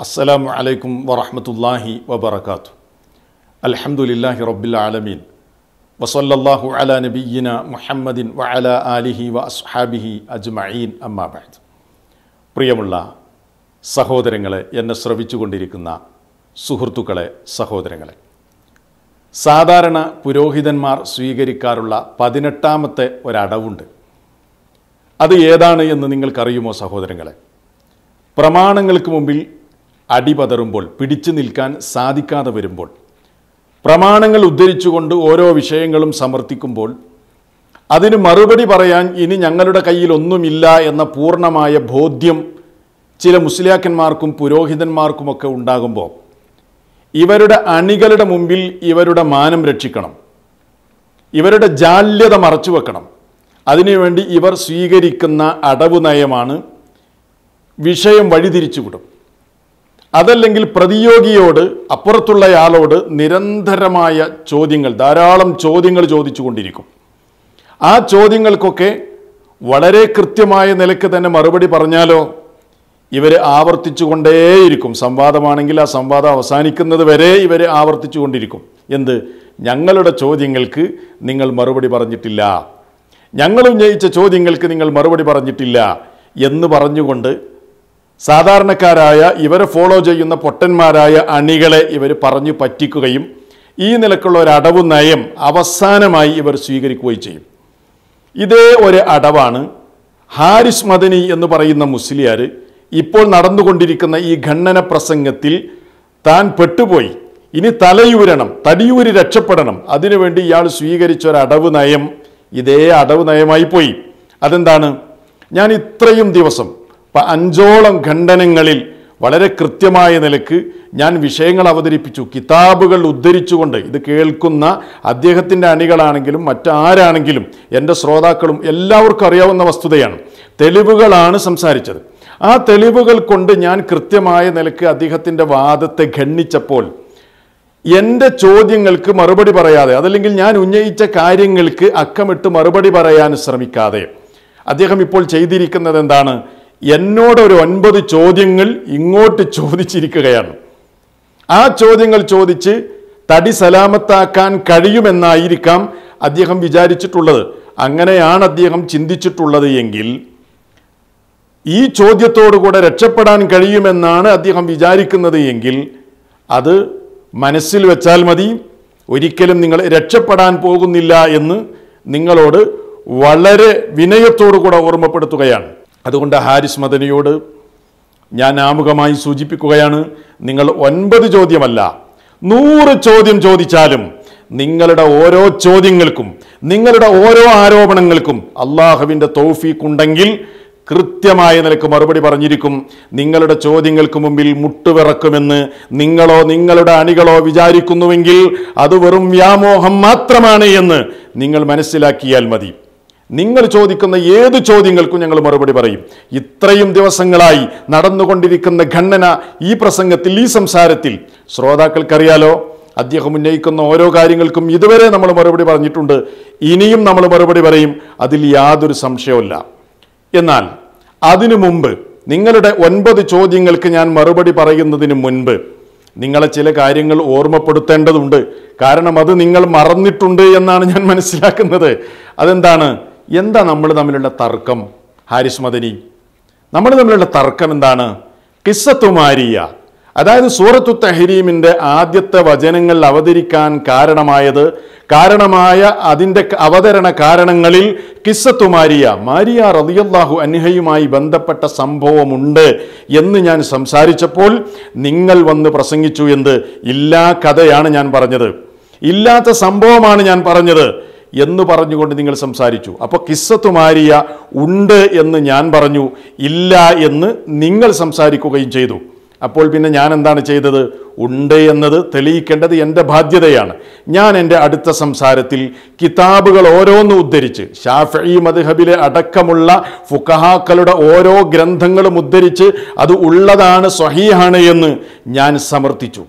അസ്സലാമു അലൈക്കും വറഹ്മത്തുള്ളാഹി വബറകാത്തു അൽഹംദുലില്ലാഹി റബ്ബിൽ ആലമീൻ വസല്ലല്ലാഹു അലാ നബിയ്യിന മുഹമ്മദിൻ വഅല ആലിഹി വ അസ്ഹാബിഹി അജ്മഈൻ അമ്മാ ബഅദ് പ്രിയമുള്ള സഹോദരങ്ങളെ എന്നെ ശ്രവിച്ചുകൊണ്ടിരിക്കുന്ന സുഹൃത്തുക്കളെ സഹോദരങ്ങളെ സാധാരണ പുരോഹിതന്മാർ സ്വീകരിക്കാറുള്ള പതിനെട്ടാമത്തെ ഒരടവുണ്ട് അത് ഏതാണ് എന്ന് നിങ്ങൾക്കറിയുമോ സഹോദരങ്ങളെ പ്രമാണങ്ങൾക്ക് മുമ്പിൽ അടിപതറുമ്പോൾ പിടിച്ചു നിൽക്കാൻ സാധിക്കാതെ വരുമ്പോൾ പ്രമാണങ്ങൾ ഉദ്ധരിച്ചുകൊണ്ട് ഓരോ വിഷയങ്ങളും സമർത്ഥിക്കുമ്പോൾ അതിന് മറുപടി പറയാൻ ഇനി ഞങ്ങളുടെ കയ്യിൽ ഒന്നുമില്ല എന്ന പൂർണ്ണമായ ബോധ്യം ചില മുസ്ലിയാക്കന്മാർക്കും പുരോഹിതന്മാർക്കുമൊക്കെ ഉണ്ടാകുമ്പോൾ ഇവരുടെ അണികളുടെ മുമ്പിൽ ഇവരുടെ മാനം രക്ഷിക്കണം ഇവരുടെ ജാല്യത മറച്ചു വെക്കണം അതിനുവേണ്ടി ഇവർ സ്വീകരിക്കുന്ന അടവ് നയമാണ് വിഷയം വഴിതിരിച്ചുവിടും അതല്ലെങ്കിൽ പ്രതിയോഗിയോട് അപ്പുറത്തുള്ളയാളോട് നിരന്തരമായ ചോദ്യങ്ങൾ ധാരാളം ചോദ്യങ്ങൾ ചോദിച്ചുകൊണ്ടിരിക്കും ആ ചോദ്യങ്ങൾക്കൊക്കെ വളരെ കൃത്യമായ നിലയ്ക്ക് തന്നെ മറുപടി പറഞ്ഞാലോ ഇവർ ആവർത്തിച്ചു കൊണ്ടേയിരിക്കും സംവാദമാണെങ്കിൽ ആ സംവാദം അവസാനിക്കുന്നത് വരെ ഇവർ ആവർത്തിച്ചു കൊണ്ടിരിക്കും എന്ത് ഞങ്ങളുടെ ചോദ്യങ്ങൾക്ക് നിങ്ങൾ മറുപടി പറഞ്ഞിട്ടില്ല ഞങ്ങൾ ഉന്നയിച്ച ചോദ്യങ്ങൾക്ക് നിങ്ങൾ മറുപടി പറഞ്ഞിട്ടില്ല എന്ന് പറഞ്ഞുകൊണ്ട് സാധാരണക്കാരായ ഇവരെ ഫോളോ ചെയ്യുന്ന പൊട്ടന്മാരായ അണികളെ ഇവർ പറഞ്ഞു പറ്റിക്കുകയും ഈ നിലക്കുള്ള ഒരു അടവ് നയം അവസാനമായി ഇവർ സ്വീകരിക്കുകയും ചെയ്യും ഇതേ ഒരു അടവാണ് ഹാരിസ് മദനി എന്ന് പറയുന്ന മുസ്ലിയാർ ഇപ്പോൾ നടന്നുകൊണ്ടിരിക്കുന്ന ഈ ഖണ്ഡന പ്രസംഗത്തിൽ താൻ പെട്ടുപോയി ഇനി തലയൂരണം തടിയൂരി രക്ഷപ്പെടണം അതിനുവേണ്ടി ഇയാൾ സ്വീകരിച്ച ഒരു അടവ് നയം ഇതേ അടവ് നയമായി പോയി അതെന്താണ് ഞാൻ ഇത്രയും ദിവസം ഇപ്പം അഞ്ചോളം ഖണ്ഡനങ്ങളിൽ വളരെ കൃത്യമായ നിലക്ക് ഞാൻ വിഷയങ്ങൾ അവതരിപ്പിച്ചു കിതാബുകൾ ഉദ്ധരിച്ചുകൊണ്ട് ഇത് കേൾക്കുന്ന അദ്ദേഹത്തിൻ്റെ അണികളാണെങ്കിലും മറ്റാരാണെങ്കിലും എൻ്റെ ശ്രോതാക്കളും എല്ലാവർക്കും അറിയാവുന്ന വസ്തുതയാണ് തെളിവുകളാണ് സംസാരിച്ചത് ആ തെളിവുകൾ കൊണ്ട് ഞാൻ കൃത്യമായ നിലക്ക് അദ്ദേഹത്തിൻ്റെ വാദത്തെ ഖണ്ഡിച്ചപ്പോൾ എൻ്റെ ചോദ്യങ്ങൾക്ക് മറുപടി പറയാതെ അതല്ലെങ്കിൽ ഞാൻ ഉന്നയിച്ച കാര്യങ്ങൾക്ക് അക്കമിട്ട് മറുപടി പറയാൻ ശ്രമിക്കാതെ അദ്ദേഹം ഇപ്പോൾ ചെയ്തിരിക്കുന്നത് എന്താണ് എന്നോട് ഒരു ഒൻപത് ചോദ്യങ്ങൾ ഇങ്ങോട്ട് ചോദിച്ചിരിക്കുകയാണ് ആ ചോദ്യങ്ങൾ ചോദിച്ച് തടി സലാമത്താക്കാൻ കഴിയുമെന്നായിരിക്കാം അദ്ദേഹം വിചാരിച്ചിട്ടുള്ളത് അങ്ങനെയാണ് അദ്ദേഹം ചിന്തിച്ചിട്ടുള്ളത് എങ്കിൽ ഈ ചോദ്യത്തോടുകൂടെ രക്ഷപ്പെടാൻ കഴിയുമെന്നാണ് അദ്ദേഹം വിചാരിക്കുന്നത് എങ്കിൽ അത് മനസ്സിൽ വെച്ചാൽ മതി ഒരിക്കലും നിങ്ങൾ രക്ഷപ്പെടാൻ പോകുന്നില്ല എന്ന് നിങ്ങളോട് വളരെ വിനയത്തോടുകൂടെ ഓർമ്മപ്പെടുത്തുകയാണ് അതുകൊണ്ട് ഹാരിസ് മദനിയോട് ഞാൻ ആമുഖമായി സൂചിപ്പിക്കുകയാണ് നിങ്ങൾ ഒൻപത് ചോദ്യമല്ല നൂറ് ചോദ്യം ചോദിച്ചാലും നിങ്ങളുടെ ഓരോ ചോദ്യങ്ങൾക്കും നിങ്ങളുടെ ഓരോ ആരോപണങ്ങൾക്കും അള്ളാഹുവിൻ്റെ തൗഫീഖ് ഉണ്ടെങ്കിൽ കൃത്യമായ നിലക്ക് മറുപടി പറഞ്ഞിരിക്കും നിങ്ങളുടെ ചോദ്യങ്ങൾക്ക് മുമ്പിൽ മുട്ടുവിറക്കുമെന്ന് നിങ്ങളോ നിങ്ങളുടെ അണികളോ വിചാരിക്കുന്നുവെങ്കിൽ അത് വെറും വ്യാമോഹം മാത്രമാണ് എന്ന് നിങ്ങൾ മനസ്സിലാക്കിയാൽ മതി നിങ്ങൾ ചോദിക്കുന്ന ഏത് ചോദ്യങ്ങൾക്കും ഞങ്ങൾ മറുപടി പറയും ഇത്രയും ദിവസങ്ങളായി നടന്നുകൊണ്ടിരിക്കുന്ന ഖണ്ഡന ഈ പ്രസംഗത്തിൽ ഈ സംസാരത്തിൽ ശ്രോതാക്കൾക്കറിയാലോ അദ്ദേഹം ഉന്നയിക്കുന്ന ഓരോ കാര്യങ്ങൾക്കും ഇതുവരെ നമ്മൾ മറുപടി പറഞ്ഞിട്ടുണ്ട് ഇനിയും നമ്മൾ മറുപടി പറയും അതിൽ യാതൊരു സംശയവുമില്ല എന്നാൽ അതിനു മുമ്പ് നിങ്ങളുടെ ഒൻപത് ചോദ്യങ്ങൾക്ക് ഞാൻ മറുപടി പറയുന്നതിന് മുൻപ് നിങ്ങളെ ചില കാര്യങ്ങൾ ഓർമ്മപ്പെടുത്തേണ്ടതുണ്ട് കാരണം അത് നിങ്ങൾ മറന്നിട്ടുണ്ട് എന്നാണ് ഞാൻ മനസ്സിലാക്കുന്നത് അതെന്താണ് എന്താ നമ്മൾ തമ്മിലുള്ള തർക്കം ഹാരിസ് മദനി നമ്മൾ തമ്മിലുള്ള തർക്കം എന്താണ് കിസ്സത്തുമാരിയ അതായത് സൂറത്തു തഹരീമിൻ്റെ ആദ്യത്തെ വചനങ്ങൾ അവതരിക്കാൻ കാരണമായത് കാരണമായ അതിൻ്റെ അവതരണ കാരണങ്ങളിൽ കിസ്സത്തു മാരിയ മാരിയ റളിയല്ലാഹു അൻഹയുമായി ബന്ധപ്പെട്ട സംഭവമുണ്ട് എന്ന് ഞാൻ സംസാരിച്ചപ്പോൾ നിങ്ങൾ വന്ന് പ്രസംഗിച്ചു എന്ത് ഇല്ലാ കഥയാണ് ഞാൻ പറഞ്ഞത് ഇല്ലാത്ത സംഭവമാണ് ഞാൻ പറഞ്ഞത് എന്ന് പറഞ്ഞുകൊണ്ട് നിങ്ങൾ സംസാരിച്ചു അപ്പോൾ കിസ്സത്തു മാരിയ ഉണ്ട് എന്ന് ഞാൻ പറഞ്ഞു ഇല്ല എന്ന് നിങ്ങൾ സംസാരിക്കുകയും ചെയ്തു അപ്പോൾ പിന്നെ ഞാൻ എന്താണ് ചെയ്തത് ഉണ്ട് എന്നത് തെളിയിക്കേണ്ടത് എൻ്റെ ബാധ്യതയാണ് ഞാൻ എൻ്റെ അടുത്ത സംസാരത്തിൽ കിതാബുകൾ ഓരോന്നും ഉദ്ധരിച്ച് ഷാഫി മദ്ഹബിലെ അടക്കമുള്ള ഫുക്കഹാക്കളുടെ ഓരോ ഗ്രന്ഥങ്ങളും ഉദ്ധരിച്ച് അത് ഉള്ളതാണ് സ്വഹീഹാണ് എന്ന് ഞാൻ സമർത്ഥിച്ചു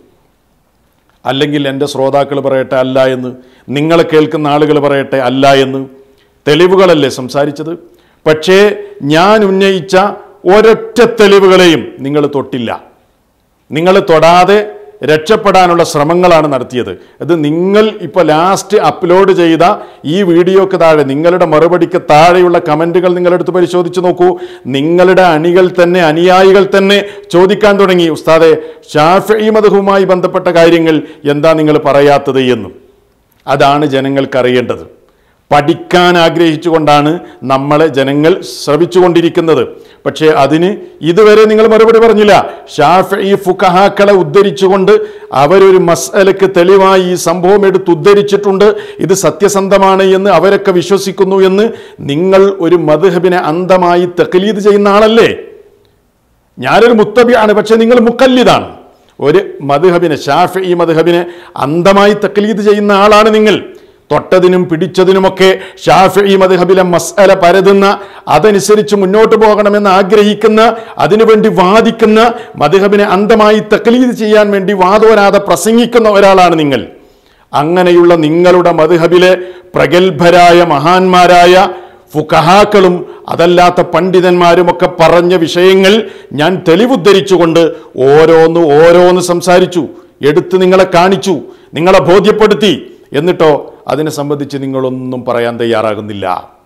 അല്ലെങ്കിൽ എൻ്റെ ശ്രോതാക്കൾ പറയട്ടെ അല്ല എന്ന് നിങ്ങളെ കേൾക്കുന്ന ആളുകൾ പറയട്ടെ അല്ല എന്ന് തെളിവുകളല്ലേ സംസാരിച്ചത് പക്ഷേ ഞാൻ ഉന്നയിച്ച ഒരൊറ്റ തെളിവുകളെയും നിങ്ങൾ തൊട്ടില്ല നിങ്ങൾ തൊടാതെ രക്ഷപ്പെടാനുള്ള ശ്രമങ്ങളാണ് നടത്തിയത് ഇത് നിങ്ങൾ ഇപ്പോൾ ലാസ്റ്റ് അപ്ലോഡ് ചെയ്ത ഈ വീഡിയോക്ക് താഴെ നിങ്ങളുടെ മറുപടിക്ക് താഴെയുള്ള കമൻറ്റുകൾ നിങ്ങളെടുത്ത് പരിശോധിച്ച് നോക്കൂ നിങ്ങളുടെ അണികൾ തന്നെ അനുയായികൾ തന്നെ ചോദിക്കാൻ തുടങ്ങി ഉസ്താദെ ഷാഫി മതഹുമായി ബന്ധപ്പെട്ട കാര്യങ്ങൾ എന്താ നിങ്ങൾ പറയാത്തത് എന്നും അതാണ് ജനങ്ങൾക്ക് അറിയേണ്ടത് പഠിക്കാൻ ആഗ്രഹിച്ചുകൊണ്ടാണ് നമ്മളെ ജനങ്ങൾ ശ്രവിച്ചുകൊണ്ടിരിക്കുന്നത് പക്ഷേ അതിന് ഇതുവരെ നിങ്ങൾ മറുപടി പറഞ്ഞില്ല ഷാഫി ഫുക്കഹാക്കളെ ഉദ്ധരിച്ചുകൊണ്ട് അവരൊരു മസലക്ക് തെളിവായി ഈ സംഭവം എടുത്ത് ഉദ്ധരിച്ചിട്ടുണ്ട് ഇത് സത്യസന്ധമാണ് എന്ന് അവരൊക്കെ വിശ്വസിക്കുന്നു എന്ന് നിങ്ങൾ ഒരു മധുഹബിനെ അന്ധമായി തെക്കലീത് ചെയ്യുന്ന ആളല്ലേ ഞാനൊരു മുത്തബിയാണ് പക്ഷെ നിങ്ങൾ മുക്കല്ലിതാണ് ഒരു മധുഹബിനെ ഷാഫി ഈ മധുഹബിനെ അന്ധമായി തക്ലീദ് ചെയ്യുന്ന ആളാണ് നിങ്ങൾ തൊട്ടതിനും പിടിച്ചതിനുമൊക്കെ ഷാഫി ഈ മധുഹബിലെ മസ്അല പരതുന്ന അതനുസരിച്ച് മുന്നോട്ട് പോകണമെന്ന് ആഗ്രഹിക്കുന്ന അതിനുവേണ്ടി വാദിക്കുന്ന മധുഹബിനെ അന്ധമായി തക്ലീദ് ചെയ്യാൻ വേണ്ടി വാദോരാതെ പ്രസംഗിക്കുന്ന ഒരാളാണ് നിങ്ങൾ അങ്ങനെയുള്ള നിങ്ങളുടെ മധുഹബിലെ പ്രഗത്ഭരായ മഹാന്മാരായ ഫുക്കഹാക്കളും അതല്ലാത്ത പണ്ഡിതന്മാരുമൊക്കെ പറഞ്ഞ വിഷയങ്ങൾ ഞാൻ തെളിവുദ്ധരിച്ചുകൊണ്ട് ഓരോന്ന് ഓരോന്ന് സംസാരിച്ചു എടുത്ത് നിങ്ങളെ കാണിച്ചു നിങ്ങളെ ബോധ്യപ്പെടുത്തി എന്നിട്ടോ അതിനെ സംബന്ധിച്ച് നിങ്ങളൊന്നും പറയാൻ തയ്യാറാകുന്നില്ല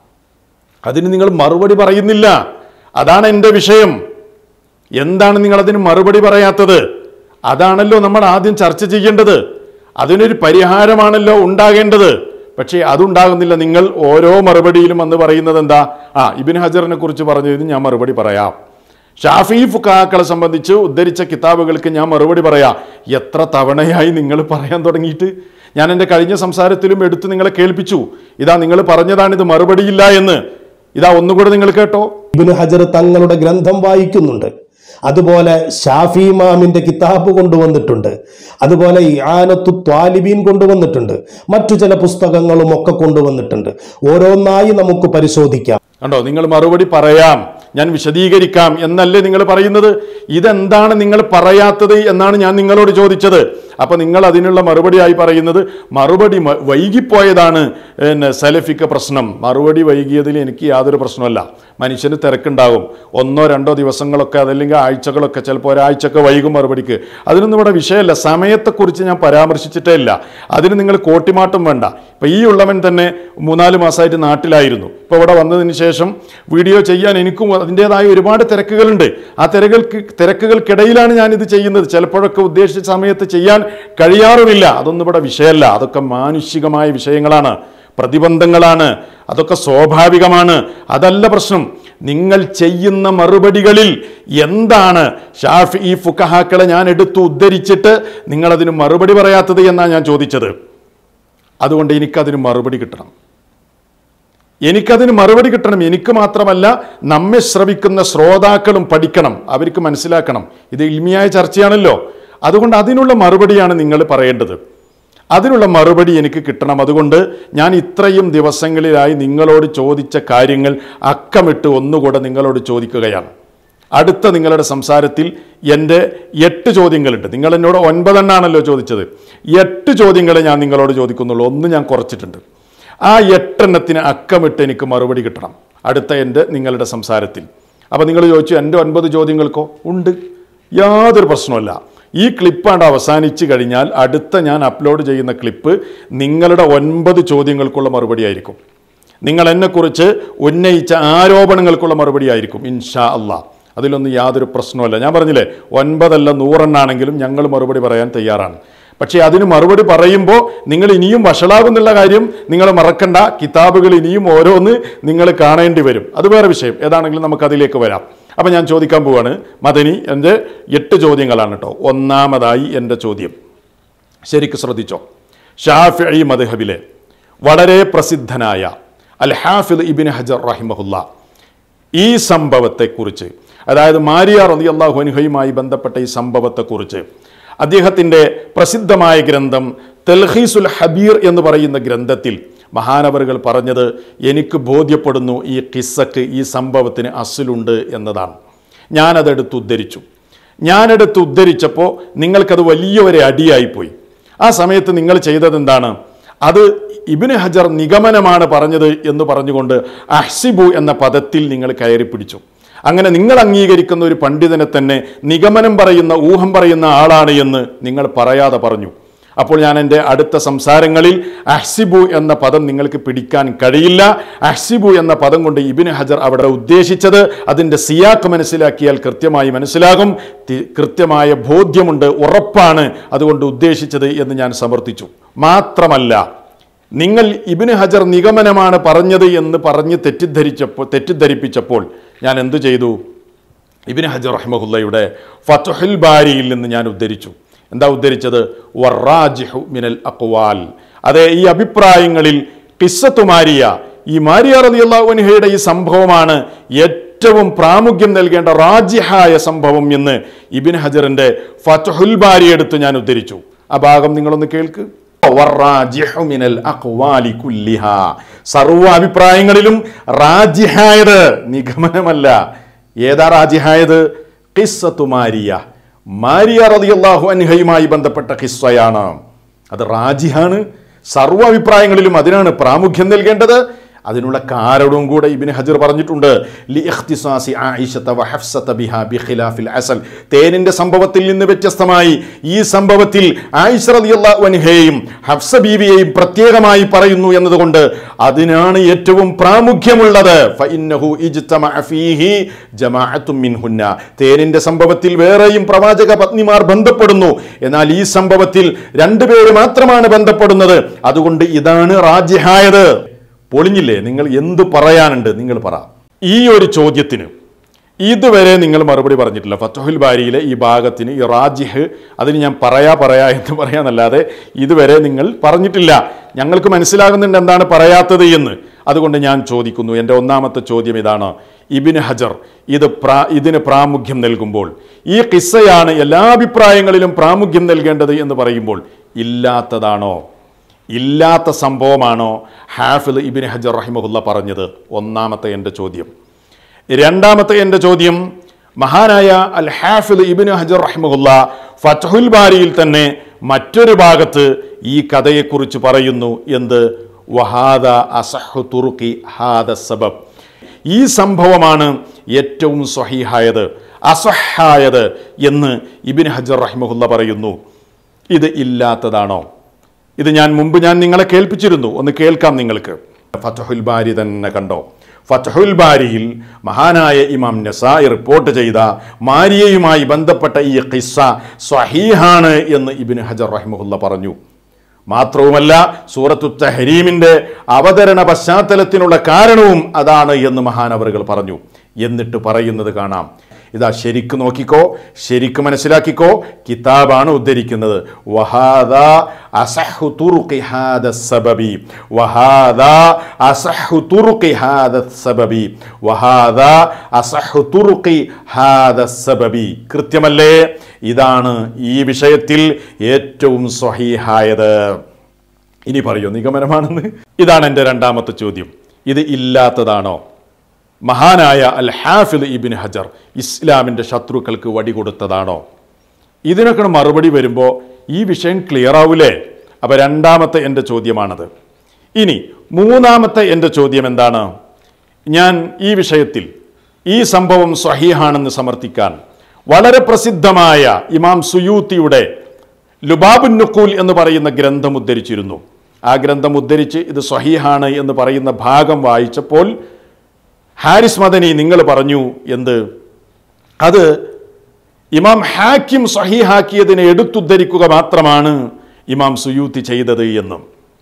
അതിന് നിങ്ങൾ മറുപടി പറയുന്നില്ല അതാണ് എൻ്റെ വിഷയം എന്താണ് നിങ്ങൾ അതിന് മറുപടി പറയാത്തത് അതാണല്ലോ നമ്മൾ ആദ്യം ചർച്ച ചെയ്യേണ്ടത് അതിനൊരു പരിഹാരമാണല്ലോ ഉണ്ടാകേണ്ടത് പക്ഷേ അതുണ്ടാകുന്നില്ല നിങ്ങൾ ഓരോ മറുപടിയിലും വന്ന് പറയുന്നത് എന്താ ആ ഇബിൻ ഹജറിനെ കുറിച്ച് പറഞ്ഞതിന് ഞാൻ മറുപടി പറയാം ഷാഫി ഫുക്കാക്കളെ സംബന്ധിച്ച് ഉദ്ധരിച്ച കിതാബുകൾക്ക് ഞാൻ മറുപടി പറയാം എത്ര തവണയായി നിങ്ങൾ പറയാൻ തുടങ്ങിയിട്ട് ഞാൻ എൻ്റെ കഴിഞ്ഞ സംസാരത്തിലും എടുത്ത് നിങ്ങളെ കേൾപ്പിച്ചു ഇതാ നിങ്ങൾ പറഞ്ഞതാണ് ഇത് മറുപടിയില്ല എന്ന് ഇതാ ഒന്നുകൂടെ നിങ്ങൾ കേട്ടോ ഇബ്നു ഹജർ തങ്ങളുടെ ഗ്രന്ഥം വായിക്കുന്നുണ്ട് അതുപോലെ ഷാഫി ഇമാമിന്റെ കിതാബ് കൊണ്ടുവന്നിട്ടുണ്ട് അതുപോലെ ഇആനത്തു ത്വാലിബീൻ കൊണ്ടുവന്നിട്ടുണ്ട് മറ്റു ചില പുസ്തകങ്ങളും ഒക്കെ കൊണ്ടുവന്നിട്ടുണ്ട് ഓരോന്നായി നമുക്ക് പരിശോധിക്കാം കണ്ടോ നിങ്ങൾ മറുപടി പറയാം ഞാൻ വിശദീകരിക്കാം എന്നല്ലേ നിങ്ങൾ പറയുന്നത് ഇതെന്താണ് നിങ്ങൾ പറയാത്തത് എന്നാണ് ഞാൻ നിങ്ങളോട് ചോദിച്ചത് അപ്പൊ നിങ്ങൾ അതിനുള്ള മറുപടിയായി പറയുന്നത് മറുപടി മ- വൈകിപ്പോയതാണ് പിന്നെ സലഫിക്ക് പ്രശ്നം മറുപടി വൈകിയതിൽ എനിക്ക് യാതൊരു പ്രശ്നമല്ല മനുഷ്യന് തിരക്കുണ്ടാകും ഒന്നോ രണ്ടോ ദിവസങ്ങളൊക്കെ അതല്ലെങ്കിൽ ആഴ്ചകളൊക്കെ ചിലപ്പോൾ ഒരാഴ്ചയൊക്കെ വൈകും മറുപടിക്ക് അതിനൊന്നും ഇവിടെ വിഷയമല്ല സമയത്തെക്കുറിച്ച് ഞാൻ പരാമർശിച്ചിട്ടേ ഇല്ല അതിന് നിങ്ങൾ കോട്ടിമാട്ടം വേണ്ട ഇപ്പം ഈ ഉള്ളവൻ തന്നെ മൂന്നാല് മാസമായിട്ട് നാട്ടിലായിരുന്നു ഇപ്പോൾ ഇവിടെ വന്നതിന് ശേഷം വീഡിയോ ചെയ്യാൻ എനിക്കും അതിൻ്റെതായ ഒരുപാട് തിരക്കുകളുണ്ട് ആ തിരകൾക്ക് തിരക്കുകൾക്കിടയിലാണ് ഞാനിത് ചെയ്യുന്നത് ചിലപ്പോഴൊക്കെ ഉദ്ദേശിച്ച സമയത്ത് ചെയ്യാൻ കഴിയാറുമില്ല അതൊന്നും ഇവിടെ വിഷയമല്ല അതൊക്കെ മാനുഷികമായ വിഷയങ്ങളാണ് പ്രതിബന്ധങ്ങളാണ് അതൊക്കെ സ്വാഭാവികമാണ് അതല്ല പ്രശ്നം നിങ്ങൾ ചെയ്യുന്ന മറുപടികളിൽ എന്താണ് ഷാഫി ഈ ഫുക്കഹാക്കളെ ഞാൻ എടുത്തു ഉദ്ധരിച്ചിട്ട് നിങ്ങളതിന് മറുപടി പറയാത്തത് എന്നാണ് ഞാൻ ചോദിച്ചത് അതുകൊണ്ട് എനിക്കതിന് മറുപടി കിട്ടണം എനിക്കതിന് മറുപടി കിട്ടണം എനിക്ക് മാത്രമല്ല നമ്മെ ശ്രവിക്കുന്ന ശ്രോതാക്കളും പഠിക്കണം അവർക്ക് മനസ്സിലാക്കണം ഇത് ഇൽമിയായ ചർച്ചയാണല്ലോ അതുകൊണ്ട് അതിനുള്ള മറുപടിയാണ് നിങ്ങൾ പറയേണ്ടത് അതിനുള്ള മറുപടി എനിക്ക് കിട്ടണം അതുകൊണ്ട് ഞാൻ ഇത്രയും ദിവസങ്ങളിലായി നിങ്ങളോട് ചോദിച്ച കാര്യങ്ങൾ അക്കമിട്ട് ഒന്നുകൂടെ നിങ്ങളോട് ചോദിക്കുകയാണ് അടുത്ത നിങ്ങളുടെ സംസാരത്തിൽ എൻ്റെ എട്ട് ചോദ്യങ്ങളുണ്ട് നിങ്ങൾ എന്നോട് ഒൻപതെണ്ണാണല്ലോ ചോദിച്ചത് എട്ട് ചോദ്യങ്ങളെ ഞാൻ നിങ്ങളോട് ചോദിക്കുന്നുള്ളൂ ഒന്ന് ഞാൻ കുറച്ചിട്ടുണ്ട് ആ എട്ടെണ്ണത്തിന് അക്കമിട്ട് എനിക്ക് മറുപടി കിട്ടണം അടുത്ത എൻ്റെ നിങ്ങളുടെ സംസാരത്തിൽ അപ്പോൾ നിങ്ങൾ ചോദിച്ചു എൻ്റെ ഒൻപത് ചോദ്യങ്ങൾക്കോ ഉണ്ട് യാതൊരു പ്രശ്നമല്ല ഈ ക്ലിപ്പാണ്ട് അവസാനിച്ച് കഴിഞ്ഞാൽ അടുത്ത ഞാൻ അപ്ലോഡ് ചെയ്യുന്ന ക്ലിപ്പ് നിങ്ങളുടെ ഒൻപത് ചോദ്യങ്ങൾക്കുള്ള മറുപടി ആയിരിക്കും നിങ്ങൾ എന്നെക്കുറിച്ച് ഉന്നയിച്ച ആരോപണങ്ങൾക്കുള്ള മറുപടി ആയിരിക്കും ഇൻഷാ അള്ളാ അതിലൊന്നും യാതൊരു പ്രശ്നമല്ല ഞാൻ പറഞ്ഞില്ലേ ഒൻപതല്ല നൂറെണ്ണാണെങ്കിലും ഞങ്ങൾ മറുപടി പറയാൻ തയ്യാറാണ് പക്ഷേ അതിന് മറുപടി പറയുമ്പോൾ നിങ്ങൾ ഇനിയും വഷളാകുന്നുള്ള കാര്യം നിങ്ങൾ മറക്കണ്ട കിതാബുകൾ ഇനിയും ഓരോന്ന് നിങ്ങൾ കാണേണ്ടി വരും അത് വേറെ വിഷയം ഏതാണെങ്കിലും നമുക്ക് അതിലേക്ക് വരാം അപ്പം ഞാൻ ചോദിക്കാൻ പോവാണ് മദനി എൻ്റെ എട്ട് ചോദ്യങ്ങളാണ് കേട്ടോ ഒന്നാമതായി എൻ്റെ ചോദ്യം ശരിക്ക് ശ്രദ്ധിച്ചോ ഷാഫി മദ്ഹബിലെ വളരെ പ്രസിദ്ധനായ അൽ ഹാഫിദ് ഇബിൻ ഹജർ റഹിമഹുല്ല ഈ സംഭവത്തെക്കുറിച്ച് അതായത് മാരിയ റതി അള്ളാഹുനുഹയുമായി ബന്ധപ്പെട്ട ഈ സംഭവത്തെക്കുറിച്ച് അദ്ദേഹത്തിൻ്റെ പ്രസിദ്ധമായ ഗ്രന്ഥം തെൽഹീസുൽ ഹബീർ എന്ന് പറയുന്ന ഗ്രന്ഥത്തിൽ മഹാനവറുകൾ പറഞ്ഞത് എനിക്ക് ബോധ്യപ്പെടുന്നു ഈ കിസ്സക്ക് ഈ സംഭവത്തിന് അസിലുണ്ട് എന്നതാണ് ഞാനതെടുത്ത് ഉദ്ധരിച്ചു ഞാനെടുത്ത് ഉദ്ധരിച്ചപ്പോൾ നിങ്ങൾക്കത് വലിയൊരു അടിയായിപ്പോയി ആ സമയത്ത് നിങ്ങൾ ചെയ്തത് എന്താണ് അത് ഇബിന് ഹജർ നിഗമനമാണ് പറഞ്ഞത് എന്ന് പറഞ്ഞുകൊണ്ട് അഹ്സിബു എന്ന പദത്തിൽ നിങ്ങൾ കയറി പിടിച്ചു അങ്ങനെ നിങ്ങൾ അംഗീകരിക്കുന്ന ഒരു പണ്ഡിതനെ തന്നെ നിഗമനം പറയുന്ന ഊഹം പറയുന്ന ആളാണ് എന്ന് നിങ്ങൾ പറയാതെ പറഞ്ഞു അപ്പോൾ ഞാൻ എൻ്റെ അടുത്ത സംസാരങ്ങളിൽ അഹ്സിബു എന്ന പദം നിങ്ങൾക്ക് പിടിക്കാൻ കഴിയില്ല അഹ്സിബു എന്ന പദം കൊണ്ട് ഇബിന് ഹജർ അവിടെ ഉദ്ദേശിച്ചത് അതിൻ്റെ സിയാക്ക് മനസ്സിലാക്കിയാൽ കൃത്യമായി മനസ്സിലാകും തി- കൃത്യമായ ബോധ്യമുണ്ട് ഉറപ്പാണ് അതുകൊണ്ട് ഉദ്ദേശിച്ചത് എന്ന് ഞാൻ സമർത്ഥിച്ചു മാത്രമല്ല നിങ്ങൾ ഇബിന് ഹജർ നിഗമനമാണ് പറഞ്ഞത് എന്ന് പറഞ്ഞ് തെറ്റിദ്ധരിച്ചപ്പോൾ തെറ്റിദ്ധരിപ്പിച്ചപ്പോൾ ഞാൻ എന്തു ചെയ്തു ഇബിന് ഹജർ റഹ്മഹുല്ലയുടെ ഫത്തുഹുൽ ബാരിയിൽ നിന്ന് ഞാൻ ഉദ്ധരിച്ചു എന്താ ഉദ്ധരിച്ചത് വറാജിഹു മിനൽ അക്വാൽ അതെ ഈ അഭിപ്രായങ്ങളിൽ കിസ്സത്തു മാരിയ ഈ മാരിയ റളിയല്ലാഹു അൻഹയുടെ ഈ സംഭവമാണ് ഏറ്റവും പ്രാമുഖ്യം നൽകേണ്ട റാജിഹായ സംഭവം എന്ന് ഇബിൻ ഹജറിന്റെ ഫത്തുഹുൽ ബാരി എടുത്ത് ഞാൻ ഉദ്ധരിച്ചു ആ ഭാഗം നിങ്ങളൊന്ന് കേൾക്ക് വറാജിഹു മിനൽ അഖ്വാലി കുല്ലിഹാ. സർവ്വ അഭിപ്രായങ്ങളിലും റാജിഹായത് നിഗമനമല്ല ഏതാ റാജിഹായത് ഖിസ്സത്തു മാരിയ മാരിയ റളിയല്ലാഹു അൻഹയുമായി ബന്ധപ്പെട്ട ഖിസ്സയാണ് അത് റാജിഹാണ് സർവ്വ അഭിപ്രായങ്ങളിലും അതിനാണ് പ്രാമുഖ്യം നൽകേണ്ടത് അതിനുള്ള കാരണവും കൂടെ ഇബിന് ഹജർ പറഞ്ഞിട്ടുണ്ട് ലി ഇഖ്തിസാസി ആയിഷത വ ഹഫ്സത ബിഹാ ബിഖിലാഫിൽ അസൽ തേനിന്റെ സംഭവത്തിൽ നിന്ന് വ്യത്യസ്തമായി ഈ സംഭവത്തിൽ ആയിഷ റളിയല്ലാഹു അൻഹയെയും ഹഫ്സ ബീവിയെയും പ്രത്യേകമായി പറയുന്നു എന്നതുകൊണ്ട് അതിനാണ് ഏറ്റവും പ്രാമുഖ്യമുള്ളത് ഫഇന്നഹു ഇജ്തമഅ ഫീഹി ജമാഅത്തും മിൻഹുന്ന തേനിന്റെ സംഭവത്തിൽ വേറെയും പ്രവാചക പത്നിമാർ ബന്ധപ്പെടുന്നു എന്നാൽ ഈ സംഭവത്തിൽ രണ്ടുപേര് മാത്രമാണ് ബന്ധപ്പെടുന്നത് അതുകൊണ്ട് ഇതാണ് റാജിഹായത് പൊളിഞ്ഞില്ലേ നിങ്ങൾ എന്ത് പറയാനുണ്ട് നിങ്ങൾ പറ ഈ ഒരു ചോദ്യത്തിന് ഇതുവരെ നിങ്ങൾ മറുപടി പറഞ്ഞിട്ടില്ല ഫത്തുഹുൽ ബാരിയിലെ ഈ ഭാഗത്തിന് ഈ റാജിഹ് അതിന് ഞാൻ പറയാ പറയാ എന്ന് പറയാന്നല്ലാതെ ഇതുവരെ നിങ്ങൾ പറഞ്ഞിട്ടില്ല ഞങ്ങൾക്ക് മനസ്സിലാകുന്നുണ്ട് എന്താണ് പറയാത്തത് എന്ന് അതുകൊണ്ട് ഞാൻ ചോദിക്കുന്നു എൻ്റെ ഒന്നാമത്തെ ചോദ്യം ഇതാണ് ഇബിന് ഹജർ ഇത് പ്രാ ഇതിന് പ്രാമുഖ്യം നൽകുമ്പോൾ ഈ കിസ്സയാണ് എല്ലാ അഭിപ്രായങ്ങളിലും പ്രാമുഖ്യം നൽകേണ്ടത് എന്ന് പറയുമ്പോൾ ഇല്ലാത്തതാണോ ഇല്ലാത്ത സംഭവമാണോ ഹാഫിൽ ഇബിൻ ഹജർ റഹിമഹുല്ല പറഞ്ഞത് ഒന്നാമത്തെ എൻ്റെ ചോദ്യം രണ്ടാമത്തെ എൻ്റെ ചോദ്യം മഹാനായ അൽ ഹാഫിൽ ഇബിൻ ഹജർ റഹിമഹുല്ല ഫതഹുൽ ബാരിയിൽ തന്നെ മറ്റൊരു ഭാഗത്ത് ഈ കഥയെക്കുറിച്ച് പറയുന്നു എന്ത് വഹാദ അസഹു തുറുക്കി ഹാദ സബബ് ഈ സംഭവമാണ് ഏറ്റവും സ്വഹീഹായത് അസഹായത് എന്ന് ഇബിൻ ഹജർ റഹിമഹുല്ല പറയുന്നു ഇത് ഇല്ലാത്തതാണോ ഇത് ഞാൻ മുമ്പ് ഞാൻ നിങ്ങളെ കേൾപ്പിച്ചിരുന്നു ഒന്ന് കേൾക്കാം നിങ്ങൾക്ക് ഫതഹുൽ ബാരി തന്നെ കണ്ടോ ഫതഹുൽ ബാരിയിൽ മഹാനായ ഇമാം നസായി റിപ്പോർട്ട് ചെയ്ത മാരിയയുമായി ബന്ധപ്പെട്ട ഈ ഖിസ്സ സ്വഹീഹാണ് എന്ന് ഇബിൻ ഹജർ റഹിമഹുല്ല പറഞ്ഞു മാത്രവുമല്ല സൂറത്തു തഹരീമിന്റെ അവതരണ പശ്ചാത്തലത്തിനുള്ള കാരണവും അതാണ് എന്ന് മഹാനവറുകൾ പറഞ്ഞു എന്നിട്ട് പറയുന്നത് കാണാം ഇതാ ശരിക്ക് നോക്കിക്കോ ശരിക്ക് മനസ്സിലാക്കിക്കോ കിതാബാണ് ഉദ്ധരിക്കുന്നത് വഹാദ അസഹു തുറുഖി ഹാദ സബബി വഹാദ അസഹു തുറുഖി ഹാദ സബബി വഹാദ അസഹു തുറുഖി ഹാദ സബബി കൃത്യമല്ലേ ഇതാണ് ഈ വിഷയത്തിൽ ഏറ്റവും സ്വഹീഹായത് ഇനി പറയൂ നിഗമനമാണെന്ന് ഇതാണ് എൻ്റെ രണ്ടാമത്തെ ചോദ്യം ഇത് ഇല്ലാത്തതാണോ മഹാനായ അൽ ഹാഫിൽ ഇബിൻ ഹജർ ഇസ്ലാമിൻ്റെ ശത്രുക്കൾക്ക് വടി കൊടുത്തതാണോ ഇതിനൊക്കെ മറുപടി വരുമ്പോൾ ഈ വിഷയം ക്ലിയർ ആവൂലേ അപ്പോൾ രണ്ടാമത്തെ എൻ്റെ ചോദ്യമാണത് ഇനി മൂന്നാമത്തെ എൻ്റെ ചോദ്യം എന്താണ് ഞാൻ ഈ വിഷയത്തിൽ ഈ സംഭവം സ്വഹീഹാണെന്ന് സമർത്ഥിക്കാൻ വളരെ പ്രസിദ്ധമായ ഇമാം സുയൂത്തിയുടെ ലുബാബുൻ നുക്കൂൽ എന്ന് പറയുന്ന ഗ്രന്ഥം ഉദ്ധരിച്ചിരുന്നു ആ ഗ്രന്ഥം ഉദ്ധരിച്ച് ഇത് സ്വഹീഹാണ് എന്ന് പറയുന്ന ഭാഗം വായിച്ചപ്പോൾ ഹാരിസ് മദനി നിങ്ങൾ പറഞ്ഞു എന്ത് അത് ഇമാം ഹാക്കിം സഹീഹാക്കിയതിനെ എടുത്തുദ്ധരിക്കുക മാത്രമാണ് ഇമാം സുയൂത്തി ചെയ്തത് എന്നും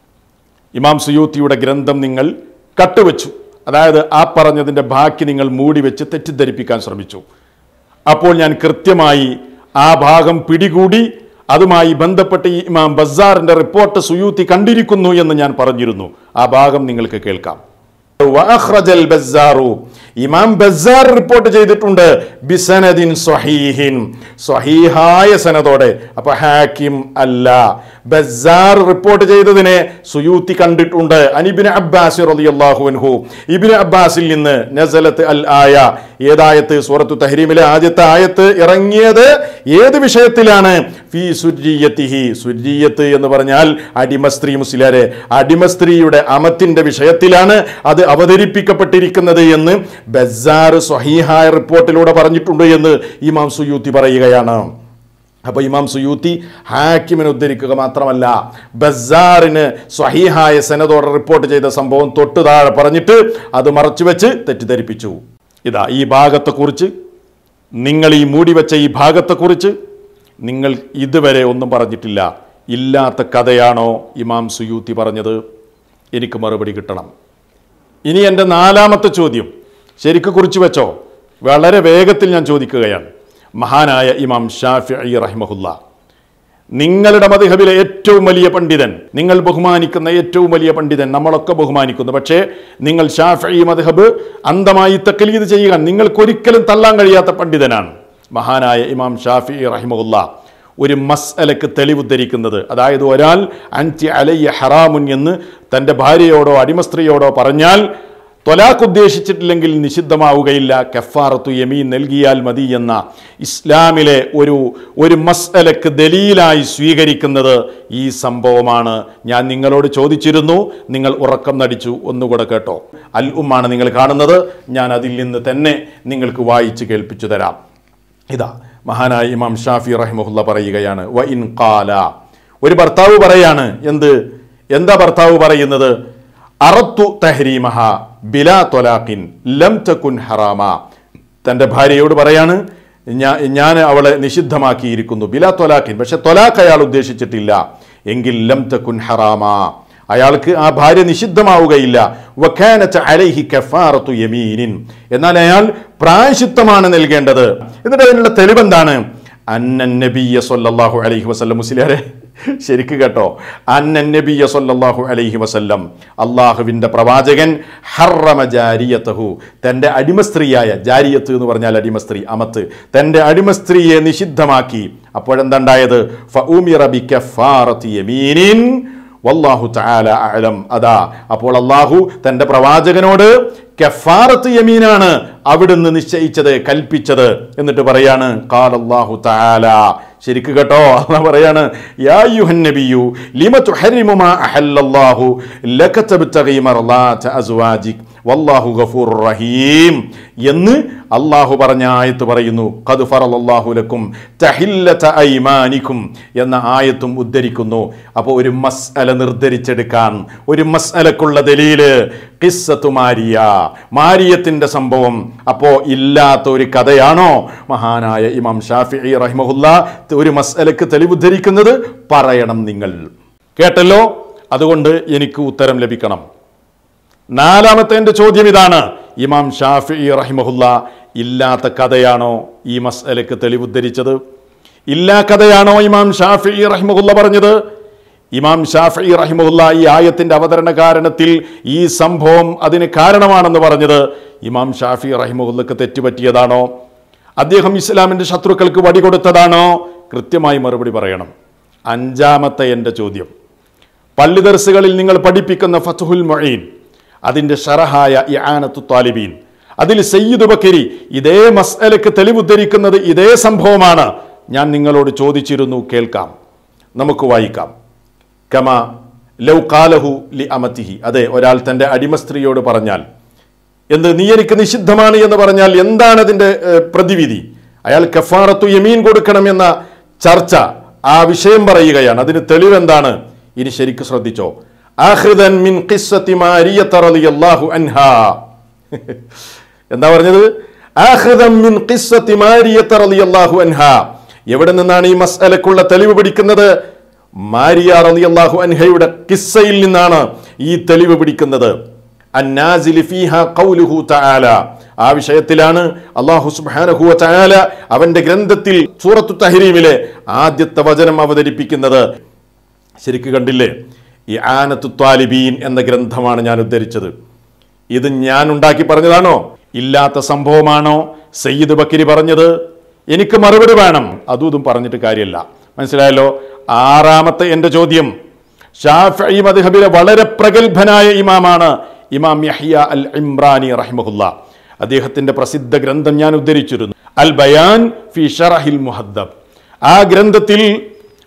ഇമാം സുയൂത്തിയുടെ ഗ്രന്ഥം നിങ്ങൾ കട്ടുവച്ചു അതായത് ആ പറഞ്ഞതിൻ്റെ ബാക്കി നിങ്ങൾ മൂടി വെച്ച് തെറ്റിദ്ധരിപ്പിക്കാൻ ശ്രമിച്ചു അപ്പോൾ ഞാൻ കൃത്യമായി ആ ഭാഗം പിടികൂടി അതുമായി ബന്ധപ്പെട്ട് ഈ ഇമാം ബസാറിന്റെ റിപ്പോർട്ട് സുയൂത്തി കണ്ടിരിക്കുന്നു എന്ന് ഞാൻ പറഞ്ഞിരുന്നു ആ ഭാഗം നിങ്ങൾക്ക് കേൾക്കാം വഅഖ്റജൽ ബസ്സാറു ഇമാം ബസ്സാർ റിപ്പോർട്ട് ചെയ്തിട്ടുണ്ട് ബിസനദിൻ സ്വഹീഹിൻ സ്വഹീഹായ സനദോടെ അപ്പൊ ഹാക്കിം അല്ല ബസ്സാർ റിപ്പോർട്ട് ചെയ്തതിനെ സുയൂത്തി കണ്ടിട്ടുണ്ട് അനിബിന് അബ്ബാസ് റളിയല്ലാഹു അൻഹു ഇബ്നു അബ്ബാസിൽ നിന്ന് നസലത്ത് അൽ ആയ ഏതായത്ത് സൂറത്തു തഹരീമിലെ ആദ്യത്തെ ആയത്ത് ഇറങ്ങിയത് ഏത് വിഷയത്തിലാണ് ഫി സുര്രിയത്തിഹി സുര്രിയത്ത് എന്ന് പറഞ്ഞാൽ അടിമസ്ത്രീ മുസ്ലിയാരെ അടിമസ്ത്രീയുടെ അമത്തിന്റെ വിഷയത്തിലാണ് അത് അവതരിപ്പിക്കപ്പെട്ടിരിക്കുന്നത് എന്ന് ബസാർ സ്വഹീഹായ റിപ്പോർട്ടിലൂടെ പറഞ്ഞിട്ടുണ്ട് എന്ന് ഇമാം സുയൂത്തി പറയുകയാണ് അപ്പോൾ ഇമാം സുയൂത്തി ഹാക്കിമിനെ ഉദ്ധരിക്കുക മാത്രമല്ല ബസാറിന് സ്വഹീഹായ സെനതോടെ റിപ്പോർട്ട് ചെയ്ത സംഭവം തൊട്ട് താഴെ പറഞ്ഞിട്ട് അത് മറച്ചുവെച്ച് തെറ്റിദ്ധരിപ്പിച്ചു ഇതാ ഈ ഭാഗത്തെക്കുറിച്ച് നിങ്ങൾ ഈ മൂടിവെച്ച ഈ ഭാഗത്തെക്കുറിച്ച് നിങ്ങൾ ഇതുവരെ ഒന്നും പറഞ്ഞിട്ടില്ല ഇല്ലാത്ത കഥയാണോ ഇമാം സുയൂത്തി പറഞ്ഞത് എനിക്ക് മറുപടി കിട്ടണം ഇനി എൻ്റെ നാലാമത്തെ ചോദ്യം ശരിക്ക് കുറിച്ച് വെച്ചോ വളരെ വേഗത്തിൽ ഞാൻ ചോദിക്കുകയാണ് മഹാനായ ഇമാം ഷാഫി റഹിമഹുല്ല നിങ്ങളുടെ മധുഹബിലെ ഏറ്റവും വലിയ പണ്ഡിതൻ നിങ്ങൾ ബഹുമാനിക്കുന്ന ഏറ്റവും വലിയ പണ്ഡിതൻ നമ്മളൊക്കെ ബഹുമാനിക്കുന്നു പക്ഷേ നിങ്ങൾ ഷാഫി മധുഹബ് അന്ധമായി തക്കലീത് ചെയ്യുക നിങ്ങൾക്കൊരിക്കലും തള്ളാൻ കഴിയാത്ത പണ്ഡിതനാണ് മഹാനായ ഇമാം ഷാഫി റഹിമഹുല്ല ഒരു മസ്അലക്ക് തെളിവുദ്ധരിക്കുന്നത് അതായത് ഒരാൾ അൻറ്റി അലയ്യ ഹറാമുൻ എന്ന് തൻ്റെ ഭാര്യയോടോ അടിമസ്ത്രീയോടോ പറഞ്ഞാൽ തൊലാഖ് ഉദ്ദേശിച്ചിട്ടില്ലെങ്കിൽ നിഷിദ്ധമാവുകയില്ല കഫാറത്തു യമീൻ നൽകിയാൽ മതി എന്ന ഇസ്ലാമിലെ ഒരു ഒരു മസ്അലക്ക് ദലീലായി സ്വീകരിക്കുന്നത് ഈ സംഭവമാണ് ഞാൻ നിങ്ങളോട് ചോദിച്ചിരുന്നു നിങ്ങൾ ഉറക്കം നടിച്ചു ഒന്നുകൂടെ കേട്ടോ അൽ ഉമ്മാണ് നിങ്ങൾ കാണുന്നത് ഞാൻ അതിൽ നിന്ന് തന്നെ നിങ്ങൾക്ക് വായിച്ച് കേൾപ്പിച്ചു തരാം ഇതാ മഹാനായ ഇമാം ഷാഫി റഹിമഹുല്ല പറയുകയാണ് വ ഇൻ കാല ഒരു ഭർത്താവ് പറയാണ് എന്ത് എന്താ ഭർത്താവ് പറയുന്നത് അറത്തു തഹരീമഹ ബിലാ തൊലാഖിൻ ലം തക്കുൻ ഹറാമ തൻ്റെ ഭാര്യയോട് പറയാണ് ഞാ- ഞാൻ അവളെ നിഷിദ്ധമാക്കിയിരിക്കുന്നു ബിലാ തൊലാഖിൻ പക്ഷെ തൊലാഖ് അയാൾ ഉദ്ദേശിച്ചിട്ടില്ല എങ്കിൽ ലം തക്കുൻ ഹറാമ അയാൾക്ക് ആ ഭാര്യ നിഷിദ്ധമാവുകയില്ല വക്കാനത്ത് അലൈഹി കഫാറത്തു യമീനിൻ എന്നാൽ അയാൾ പ്രായശിത്തമാണ് നൽകേണ്ടത് എന്നിട്ട് അതിനുള്ള തെളിവെന്താണ് അന്നൻ നബിയ സല്ലല്ലാഹു അലൈഹി വസല്ലം മുസ്ലിയാരെ ശരിക്ക് കേട്ടോ അന്നൻ നബിയ സല്ലല്ലാഹു അലൈഹി വസല്ലം അള്ളാഹുവിൻ്റെ പ്രവാചകൻ ഹറമ ജാരിയത്തഹു തൻ്റെ അടിമസ്ത്രീയായ ജാരിയത്ത് എന്ന് പറഞ്ഞാൽ അടിമസ്ത്രീ അമത്ത് തൻ്റെ അടിമസ്ത്രീയെ നിഷിദ്ധമാക്കി അപ്പോഴെന്തുണ്ടായത് ഫഉമിറ ബികഫാറത്തി യമീനിൻ വല്ലാഹു തആല അഅലം അതാ അപ്പോൾ അള്ളാഹു തൻ്റെ പ്രവാചകനോട് കഫാറത്ത് യമീനാണ് അവിടുന്ന് നിശ്ചയിച്ചത് കൽപ്പിച്ചത് എന്നിട്ട് പറയാണ് കാൽ അള്ളാഹു തആല ശരിക്ക് കേട്ടോ അല്ല പറയാണ് യാ യുഹൻ നബിയു ലിമ തുഹരിമു മാ അഹല്ലല്ലാഹു ലക തബ്തഗി മർളാത അസ്വാജിക് വല്ലാഹു ഗഫൂറുർ റഹീം എന്ന് അള്ളാഹു പറഞ്ഞ ആയത്ത് പറയുന്നു ഖദ് ഫറലല്ലാഹു ലക്കും തഹില്ലത ഐമാനിക്കും എന്ന ആയത്തും ഉദ്ധരിക്കുന്നു അപ്പോൾ ഒരു മസ്അല നിർദ്ധരിച്ചെടുക്കാൻ ഒരു മസ്അലക്കുള്ള ദലീല് ഖിസ്സത്തു മാരിയ മാരിയത്തിന്റെ സംഭവം അപ്പോ ഇല്ലാത്ത ഒരു കഥയാണോ മഹാനായ ഇമാം ഷാഫി റഹിമഹുല്ല ഒരു മസ്അലക്ക് തെളിവുദ്ധരിക്കുന്നത് പറയണം നിങ്ങൾ കേട്ടല്ലോ അതുകൊണ്ട് എനിക്ക് ഉത്തരം ലഭിക്കണം നാലാമത്തെ എൻ്റെ ചോദ്യം ഇതാണ് ഇമാം ഷാഫി റഹിമഹുല്ല ഇല്ലാത്ത കഥയാണോ ഈ മസ്അലക്ക് തെളിവുദ്ധരിച്ചത് ഇല്ലാ കഥയാണോ ഇമാം ഷാഫി റഹിമഹുല്ല പറഞ്ഞത് ഇമാം ഷാഫി റഹിമഹുല്ല ഈ ആയത്തിന്റെ അവതരണ കാരണത്തിൽ ഈ സംഭവം അതിന് കാരണമാണെന്ന് പറഞ്ഞത് ഇമാം ഷാഫി റഹിമഹുല്ലക്ക് തെറ്റുപറ്റിയതാണോ അദ്ദേഹം ഇസ്ലാമിന്റെ ശത്രുക്കൾക്ക് വടികൊടുത്തതാണോ കൃത്യമായി മറുപടി പറയണം അഞ്ചാമത്തെ എൻ്റെ ചോദ്യം പള്ളി ദർസുകളിൽ നിങ്ങൾ പഠിപ്പിക്കുന്ന ഫത്തുഹുൽ മൊഴീൻ അതിൻ്റെ ഷറഹായ ഇആനത്തു താലിബീൻ അതിൽ സയ്യിദ് ബക്കരി ഇതേ മസ്അലക്ക് തെളിവുദ്ധരിക്കുന്നത് ഇതേ സംഭവമാണ് ഞാൻ നിങ്ങളോട് ചോദിച്ചിരുന്നു കേൾക്കാം നമുക്ക് വായിക്കാം കമ ലൗ കാലഹു ലി അമത്തിഹി അതെ ഒരാൾ തൻ്റെ അടിമ സ്ത്രീയോട് പറഞ്ഞാൽ എന്ത് നീ എനിക്ക് നിഷിദ്ധമാണ് എന്ന് പറഞ്ഞാൽ എന്താണ് അതിൻ്റെ ഏഹ്, പ്രതിവിധി അയാൾ കഫാറത്തു യമീൻ കൊടുക്കണം എന്ന ചർച്ച ആ വിഷയം പറയുകയാണ് അതിന് തെളിവെന്താണ് ഇനി ശരിക്കും ശ്രദ്ധിച്ചോ ആഹ്റിദൻ മിൻ ഖിസ്സത്തി മാരിയത്ത റളിയല്ലാഹു അൻഹാ എന്താ പറഞ്ഞത് ആഹ്റിദൻ മിൻ ഖിസ്സത്തി മാരിയത്ത റളിയല്ലാഹു അൻഹാ എവിടെ നിന്നാണ് ഈ മസ്അലക്കുള്ള തെളിവ് പിടിക്കുന്നത് മാരിയ റളിയല്ലാഹു അൻഹയുടെ കിസ്സയിൽ നിന്നാണ് ഈ തെളിവ് പിടിക്കുന്നത് അന്നാസിലി ഫീഹ ഖൗലുഹു തആല ആ വിഷയത്തിലാണ് അല്ലാഹു സുബ്ഹാനഹു വതആല അവന്റെ ഗ്രന്ഥത്തിൽ സൂറത്തു തഹരീമിലെ ആദ്യത്തെ വചനം അവതരിപ്പിക്കുന്നത് ശരിക്ക് കണ്ടില്ലേ ഈ ആനത്തു ത്വാലിബീൻ എന്ന ഗ്രന്ഥമാണ് ഞാൻ ഉദ്ധരിച്ചത് ഇത് ഞാൻ ഉണ്ടാക്കി പറഞ്ഞതാണോ ഇല്ലാത്ത സംഭവമാണോ സയ്യിദ് ബക്കരി പറഞ്ഞത് എനിക്ക് മറുപടി വേണം അതും ഇതും പറഞ്ഞിട്ട് കാര്യമില്ല മനസ്സിലായല്ലോ ആറാമത്തെ എൻ്റെ ചോദ്യം ഷാഫി മദ്ഹബിലെ വളരെ പ്രഗത്ഭനായ ഇമാമാണ് ഇമാം യഹ്യ അൽ ഇമ്രാനി റഹിമഹുല്ല അദ്ദേഹത്തിന്റെ പ്രസിദ്ധ ഗ്രന്ഥം ഞാൻ ഉദ്ധരിച്ചിരുന്നു അൽ ബയാൻ ഫി ഷറഹിൽ മുഹദ്ദബ് ആ ഗ്രന്ഥത്തിൽ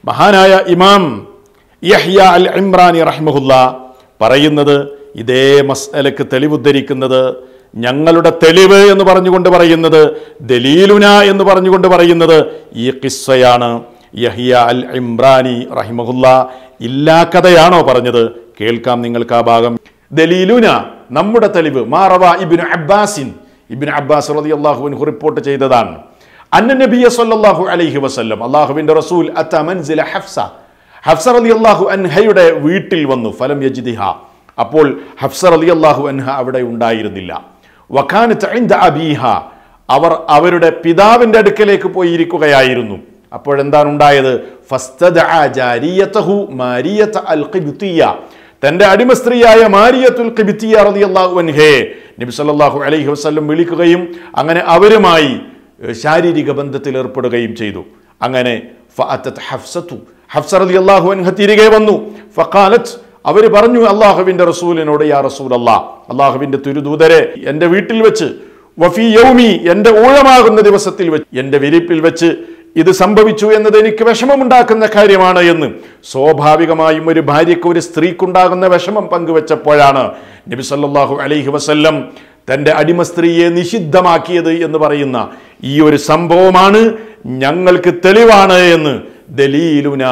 മഹാനായ ഇമാം യഹ്യ അൽ ഇമ്രാനി റഹ്മഹുല്ല പറയുന്നത് ഇതേ മസ്അലക്ക് തെളിവുദ്ധരിക്കുന്നത് ഞങ്ങളുടെ തെളിവ് എന്ന് പറഞ്ഞുകൊണ്ട് പറയുന്നത് ദലീലുന എന്ന് പറഞ്ഞുകൊണ്ട് പറയുന്നത് ഈ കിസ്സയാണ് യഹിയ അൽ ഇമ്രാനി റഹിമഹുല്ല ഇല്ലാ കഥയാണോ പറഞ്ഞത് കേൾക്കാം നിങ്ങൾക്ക് ആ ഭാഗം ദലീലുന നമ്മുടെ തെളിവ് മാറവ ഇബിൻ അബ്ബാസിൻ ഇബിൻ അബ്ബാസ് റളിയല്ലാഹു അൻഹു റിപ്പോർട്ട് ചെയ്തതാണ് അന്ന നബിയ സല്ലല്ലാഹു അലൈഹി വസല്ലം അള്ളാഹുവിന്റെ റസൂൽ അത്ത മൻസില ഹഫ്സ ഹഫ്സ റളിയല്ലാഹു അൻഹയുടെ വീട്ടിൽ വന്നു ഫലം യജിദിഹ അപ്പോൾ ഹഫ്സ റളിയല്ലാഹു അൻഹ അവിടെ ഉണ്ടായിരുന്നില്ല വഖാനത്ത് ഇൻദ അബീഹ അവർ അവരുടെ പിതാവിന്റെ അടുക്കലേക്ക് പോയിരിക്കുകയായിരുന്നു അപ്പോഴെന്താണ് ഉണ്ടായത് ഫസ്തദഅ ജാരിയതഹു മാരിയത അൽ ഖിബ്തിയ തന്റെ അടിമ സ്ത്രീയായ മാരിയത്തുൽ ഖിബ്തിയ റളിയല്ലാഹു അൻഹയെ നബി സല്ലല്ലാഹു അലൈഹി വസല്ലം വിളിക്കുകയും അങ്ങനെ അവരുമായി ഏഹ്, ശാരീരിക ബന്ധത്തിൽ ഏർപ്പെടുകയും ചെയ്തു അങ്ങനെ ഫഅത്തത് ഹഫ്സത്തു ഹഫ്സ റളിയല്ലാഹു അൻഹ തിരികെ വന്നു ഫഖാലത്ത് അവർ പറഞ്ഞു അള്ളാഹുവിന്റെ റസൂലിനോട് യാ റസൂൽ അല്ലാ അള്ളാഹുവിന്റെ തുരുദൂതരെ എൻ്റെ വീട്ടിൽ വെച്ച് വഫി യൗമി എൻ്റെ ഊഴമാകുന്ന ദിവസത്തിൽ വെച്ച് എൻ്റെ വിരിപ്പിൽ വെച്ച് ഇത് സംഭവിച്ചു എന്നത് എനിക്ക് വിഷമമുണ്ടാക്കുന്ന കാര്യമാണ് എന്ന് സ്വാഭാവികമായും ഒരു ഭാര്യയ്ക്ക് ഒരു സ്ത്രീക്കുണ്ടാകുന്ന വിഷമം പങ്കുവെച്ചപ്പോഴാണ് നബി സല്ലല്ലാഹു അലൈഹി വസല്ലം തൻ്റെ അടിമ സ്ത്രീയെ നിഷിദ്ധമാക്കിയത് എന്ന് പറയുന്ന ഈ ഒരു സംഭവമാണ് ഞങ്ങൾക്ക് തെളിവാണ് എന്ന് ദലീലുനാ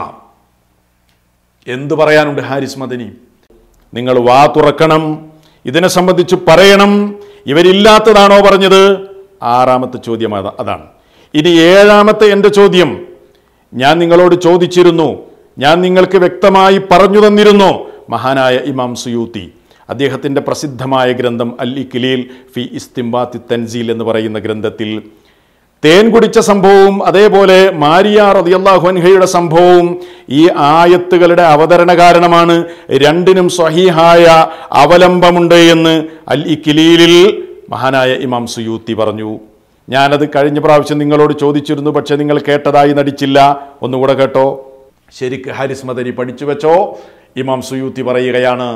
എന്തു പറയാനുണ്ട് ഹാരിസ് മദനി നിങ്ങൾ വാ തുറക്കണം ഇതിനെ സംബന്ധിച്ച് പറയണം ഇവരില്ലാത്തതാണോ പറഞ്ഞത് ആറാമത്തെ ചോദ്യം അത- അതാണ് ഇനി ഏഴാമത്തെ എൻ്റെ ചോദ്യം ഞാൻ നിങ്ങളോട് ചോദിച്ചിരുന്നു ഞാൻ നിങ്ങൾക്ക് വ്യക്തമായി പറഞ്ഞു തന്നിരുന്നു മഹാനായ ഇമാം സുയൂത്തി അദ്ദേഹത്തിൻ്റെ പ്രസിദ്ധമായ ഗ്രന്ഥം അൽ ഇഖ്ലീൽ ഫി ഇസ്തിംബാത്തി തൻസീൽ എന്ന് പറയുന്ന ഗ്രന്ഥത്തിൽ തേൻ കുടിച്ച സംഭവവും അതേപോലെ മാരിയ റളിയല്ലാഹു അൻഹയുടെ സംഭവവും ഈ ആയത്തുകളുടെ അവതരണ കാരണമാണ് രണ്ടിനും സ്വഹീഹായ അവലംബമുണ്ട് എന്ന് അൽ ഇഖ്ലീലിൽ മഹാനായ ഇമാം സുയൂത്തി പറഞ്ഞു ഞാനത് കഴിഞ്ഞ പ്രാവശ്യം നിങ്ങളോട് ചോദിച്ചിരുന്നു പക്ഷെ നിങ്ങൾ കേട്ടതായി നടിച്ചില്ല ഒന്നുകൂടെ കേട്ടോ ശരിക്ക് ഹാരിസ് മദനി പഠിച്ചു വെച്ചോ ഇമാം സുയൂത്തി പറയുകയാണ്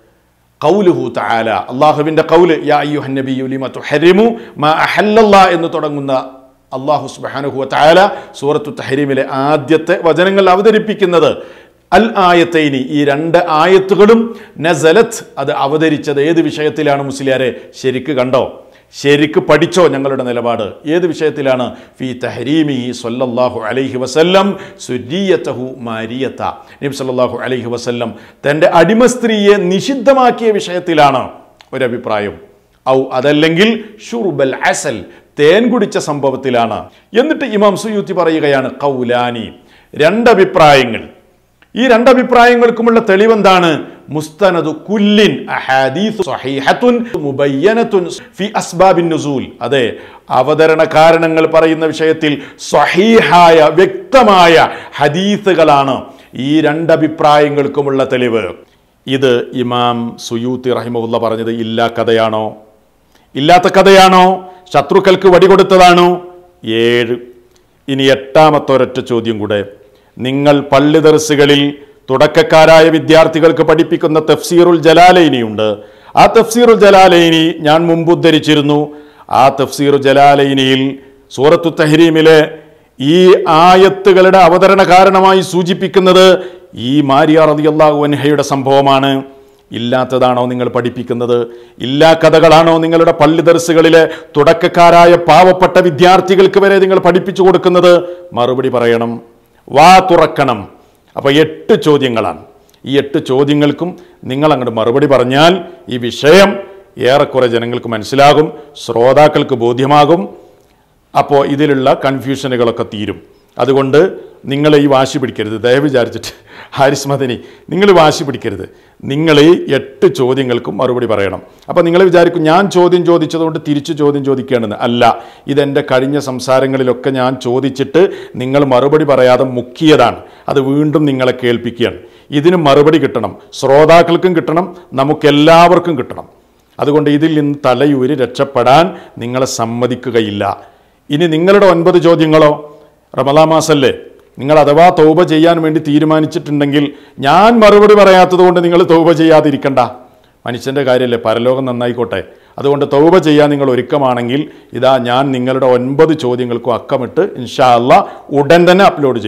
കൗലുഹു തആല അള്ളാഹുവിന്റെ കൗല് യാ അയ്യുഹൻ നബിയു ലിമ തുഹരിമു മാ അഹല്ലല്ലാ എന്ന് തുടങ്ങുന്ന അള്ളാഹു സുബ്ഹാനഹു തആല സൂറത്തു തഹരീമിലെ ആദ്യത്തെ വചനങ്ങൾ അവതരിപ്പിക്കുന്നത് അൽ ആയത്തൈനി ഈ രണ്ട് ആയത്തുകളും നസലത്ത് അത് അവതരിച്ചത് ഏത് വിഷയത്തിലാണ് മുസ്ലിയാരെ ശരിക്ക് കണ്ടോ ശരിക്ക് പഠിച്ചോ ഞങ്ങളുടെ നിലപാട് ഏത് വിഷയത്തിലാണ് ഫി തഹരീമി സല്ലല്ലാഹു അലൈഹി വസല്ലം സുരിയത്തഹു മാരിയത്ത നബി സല്ലല്ലാഹു അലൈഹി വസല്ലം തൻ്റെ അടിമ സ്ത്രീയെ നിഷിദ്ധമാക്കിയ വിഷയത്തിലാണ് ഒരഭിപ്രായം ഔ അതല്ലെങ്കിൽ ഷുറുബൽ അസൽ തേൻ കുടിച്ച സംഭവത്തിലാണ് എന്നിട്ട് ഇമാം സുയൂത്തി പറയുകയാണ് കൗലാനി രണ്ടഭിപ്രായങ്ങൾ ഈ രണ്ടഭിപ്രായങ്ങൾക്കുമുള്ള തെളിവെന്താണ് മുസ്തനദു കുല്ലിൻ അഹാദീസ് സ്വഹീഹത്തുൻ മുബയ്യനത്തുൻ ഫി അസ്ബാബിൻ നുസൂൽ അതെ അവതരണ കാരണങ്ങൾ പറയുന്ന വിഷയത്തിൽ സ്വഹീഹായ വ്യക്തമായ ഹദീസുകളാണ് ഈ രണ്ടഭിപ്രായങ്ങൾക്കുമുള്ള തെളിവ് ഇത് ഇമാം സുയൂത്തി റഹിമുല്ല പറഞ്ഞത് ഇല്ലാ കഥയാണോ ഇല്ലാത്ത കഥയാണോ ശത്രുക്കൾക്ക് വടികൊടുത്തതാണോ ഏഴ് ഇനി എട്ടാമത്തെ ഒരൊറ്റ ചോദ്യം കൂടെ നിങ്ങൾ പള്ളി ദർസുകളിൽ തുടക്കക്കാരായ വിദ്യാർത്ഥികൾക്ക് പഠിപ്പിക്കുന്ന തഫ്സീറുൽ ജലാലൈനിയുണ്ട് ആ തഫ്സീറുൽ ജലാലൈനി ഞാൻ മുമ്പ് ഉദ്ധരിച്ചിരുന്നു ആ തഫ്സീറു ജലാലൈനിയിൽ സൂറത്തു തഹരീമിലെ ഈ ആയത്തുകളുടെ അവതരണ കാരണമായി സൂചിപ്പിക്കുന്നത് ഈ മാരിയ റളിയല്ലാഹു അൻഹയുടെ സംഭവമാണ് ഇല്ലാത്തതാണോ നിങ്ങൾ പഠിപ്പിക്കുന്നത് ഇല്ലാ കഥകളാണോ നിങ്ങളുടെ പള്ളി ദർസുകളിലെ തുടക്കക്കാരായ പാവപ്പെട്ട വിദ്യാർത്ഥികൾക്ക് വരെ നിങ്ങൾ പഠിപ്പിച്ചു കൊടുക്കുന്നത് മറുപടി പറയണം വാ തുറക്കണം അപ്പോൾ എട്ട് ചോദ്യങ്ങളാണ് ഈ എട്ട് ചോദ്യങ്ങൾക്കും നിങ്ങൾ അങ്ങോട്ട് മറുപടി പറഞ്ഞാൽ ഈ വിഷയം ഏറെക്കുറെ ജനങ്ങൾക്ക് മനസ്സിലാകും ശ്രോതാക്കൾക്ക് ബോധ്യമാകും അപ്പോൾ ഇതിലുള്ള കൺഫ്യൂഷനുകളൊക്കെ തീരും അതുകൊണ്ട് നിങ്ങൾ ഈ വാശി പിടിക്കരുത് ദയവ് വിചാരിച്ചിട്ട് ഹാരിസ് മദനി നിങ്ങൾ വാശി പിടിക്കരുത് നിങ്ങൾ ഈ എട്ട് ചോദ്യങ്ങൾക്കും മറുപടി പറയണം അപ്പോൾ നിങ്ങൾ വിചാരിക്കും ഞാൻ ചോദ്യം ചോദിച്ചതുകൊണ്ട് തിരിച്ചു ചോദ്യം ചോദിക്കുകയാണെന്ന് അല്ല ഇതെൻ്റെ കഴിഞ്ഞ സംസാരങ്ങളിലൊക്കെ ഞാൻ ചോദിച്ചിട്ട് നിങ്ങൾ മറുപടി പറയാതെ മുക്കിയതാണ് അത് വീണ്ടും നിങ്ങളെ കേൾപ്പിക്കുകയാണ് ഇതിന് മറുപടി കിട്ടണം ശ്രോതാക്കൾക്കും കിട്ടണം നമുക്കെല്ലാവർക്കും കിട്ടണം അതുകൊണ്ട് ഇതിൽ നിന്ന് തലയൂരി രക്ഷപ്പെടാൻ നിങ്ങളെ സമ്മതിക്കുകയില്ല ഇനി നിങ്ങളുടെ ഒൻപത് ചോദ്യങ്ങളോ റമലാ മാസല്ലേ നിങ്ങൾ അഥവാ തൗബ ചെയ്യാൻ വേണ്ടി തീരുമാനിച്ചിട്ടുണ്ടെങ്കിൽ ഞാൻ മറുപടി പറയാത്തത് കൊണ്ട് നിങ്ങൾ തൗബ ചെയ്യാതിരിക്കണ്ട മനുഷ്യൻ്റെ കാര്യമല്ലേ പരലോകം നന്നായിക്കോട്ടെ അതുകൊണ്ട് തൗബ ചെയ്യാൻ നിങ്ങൾ ഒരുക്കമാണെങ്കിൽ ഇതാ ഞാൻ നിങ്ങളുടെ ഒൻപത് ചോദ്യങ്ങൾക്കും അക്കമിട്ട് ഇൻഷാ അല്ലാ ഉടൻ തന്നെ അപ്ലോഡ് ചെയ്യും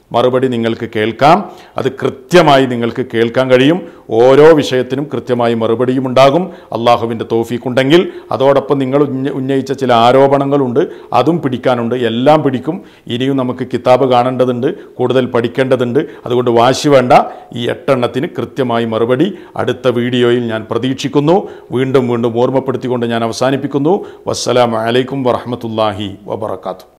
മറുപടി നിങ്ങൾക്ക് കേൾക്കാം അത് കൃത്യമായി നിങ്ങൾക്ക് കേൾക്കാൻ കഴിയും ഓരോ വിഷയത്തിനും കൃത്യമായി മറുപടിയും ഉണ്ടാകും അള്ളാഹുവിൻ്റെ തോഫീക്കുണ്ടെങ്കിൽ അതോടൊപ്പം നിങ്ങൾ ഉന്ന- ഉന്നയിച്ച ചില ആരോപണങ്ങളുണ്ട് അതും പിടിക്കാനുണ്ട് എല്ലാം പിടിക്കും ഇനിയും നമുക്ക് കിതാബ് കാണേണ്ടതുണ്ട് കൂടുതൽ പഠിക്കേണ്ടതുണ്ട് അതുകൊണ്ട് വാശി വേണ്ട ഈ എട്ടെണ്ണത്തിന് കൃത്യമായി മറുപടി അടുത്ത വീഡിയോയിൽ ഞാൻ പ്രതീക്ഷിക്കുന്നു വീണ്ടും വീണ്ടും ഓർമ്മപ്പെടുത്തിക്കൊണ്ട് ഞാൻ അവസാനിപ്പിക്കുന്നു വസ്സലാമു അലൈക്കും വറഹമത്തല്ലാഹി വബർക്കാത്തു